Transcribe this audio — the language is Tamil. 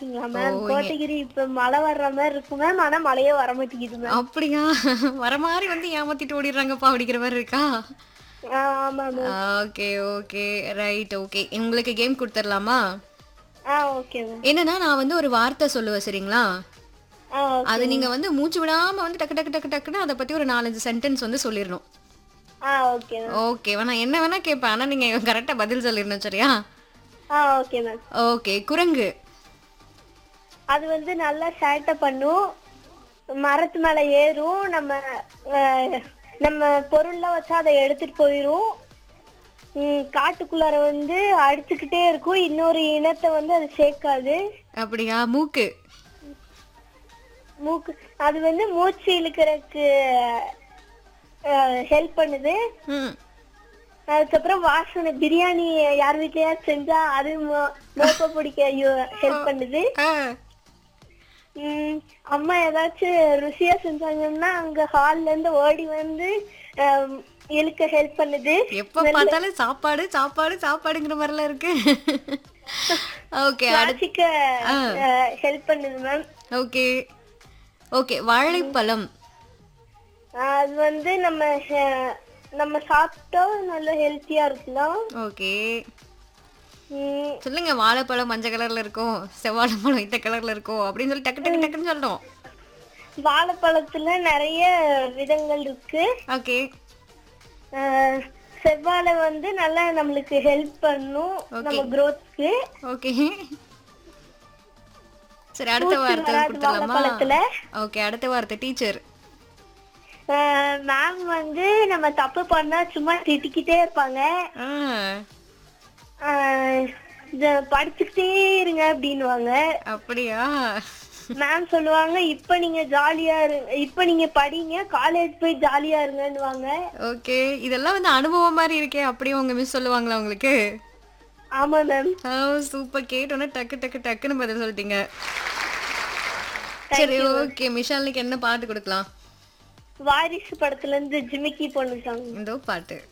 இருக்குங்களா மேம் ஓ, கோத்தகிரி இப்ப மழை வர்ற மாதிரி இருக்கு மேம் ஆனா மழையே வர மாட்டேங்குது மேம் அப்படியா வர மாதிரி வந்து ஏமாத்திட்டு ஓடிடுறாங்கப்பா அப்படிங்கிற மாதிரி இருக்கா ஆ, ஆமா ma'am okay okay right okay உங்களுக்கு கேம் கொடுத்துடலாமா ஆ ஓகே மேம் என்னன்னா நான் வந்து ஒரு வார்த்தை சொல்லுவேன் சரிங்களா ஆ ஓகே அது நீங்க வந்து மூச்சு விடாம வந்து டக்கு டக்கு டக்கு டக்குன்னு அதை பத்தி ஒரு நாலஞ்சு சென்டென்ஸ் வந்து சொல்லிடணும் ஆ ஓகே மேம் ஓகேவா நான் என்ன வேணா கேட்பேன் ஆனா நீங்க கரெக்டா பதில் சொல்லிடணும் சரியா ஆ ஓகே மேம் ஓகே குரங்கு அது வந்து நல்லா சேட்டை பண்ணும் மரத்து மேல ஏறும் நம்ம அஹ், நம்ம பொருள்லாம் வச்சா அதை எடுத்துட்டு போயிரும் ம், காட்டுக்குள்ளார வந்து அடிச்சுக்கிட்டே இருக்கும் இன்னொரு இனத்தை வந்து அது சேர்க்காது அப்படியா மூக்கு மூக்கு அது வந்து மூச்சு இழுக்கிறதுக்கு ஹெல்ப் பண்ணுது ம் அதுக்கப்புறம் வாசனை பிரியாணி யார் வீட்லயாவது செஞ்சா அது மோ- மோப்ப பிடிக்க ஹெல்ப் பண்ணுது ஆ, ம், அம்மா ஏதாச்சும் ருசியா செஞ்சாங்கன்னா அங்க ஹால்ல இருந்து ஓடி வந்து அம், இழுக்க ஹெல்ப் பண்ணுது எப்ப பார்த்தாலும் சாப்பாடு சாப்பாடு சாப்பாடுங்கிற மாதிரிலாம் இருக்கு ஓகே வாசிக்க ஹெல்ப் பண்ணுது மேம் ஓகே ஓகே வாழைப்பழம் அது வந்து நம்ம ஹெ- நம்ம சாப்பிட்டா நல்ல ஹெல்த்தியா இருக்கலாம் ஓகே ம், சொல்லுங்க வாழைப்பழம் மஞ்சள் கலர்ல இருக்கும் செவ்வாழைப்பழம் இந்த கலர்ல இருக்கும் அப்படின்னு சொல்லி டக்கு டக்கு டக்குன்னு சொல்லணும் வாழைப்பழத்துல நிறைய விதங்கள் இருக்கு ஓகே அஹ், செவ்வாழை வந்து நல்லா நம்மளுக்கு ஹெல்ப் பண்ணும் நம்ம growthக்கு ஓகே சரி அடுத்த வார்த்தை வராது கொடுத்துடலாமா வாழைப்பழத்துல. ஓகே அடுத்த வார்த்தை டீச்சர் மேம் வந்து நம்ம தப்பு பண்ணா சும்மா திட்டிக்கிட்டே இருப்பாங்க ஆஹ் இத படிச்சுக்கிட்டே இருங்க அப்படின்னுவாங்க அப்படியா மேம் சொல்லுவாங்க இப்ப நீங்க ஜாலியா இரு இப்ப நீங்க படிங்க காலேஜ் போய் ஜாலியா இருங்கன்னுவாங்க ஓகே இதெல்லாம் வந்து அனுபவம் மாதிரி இருக்கே அப்படியே உங்க மிஸ் சொல்லுவாங்களா உங்களுக்கு ஆமா மேம் ஓ சூப்பர் கேட்டோன்னே டக்கு டக்கு டக்குன்னு பதில் சொல்லிட்டீங்க சரி ஓகே மிஷாலுக்கு என்ன பாட்டு கொடுக்கலாம் வாரிசு படத்துல இருந்து ஜிமிக்கி பொண்ணு சாங் இந்த பாட்டு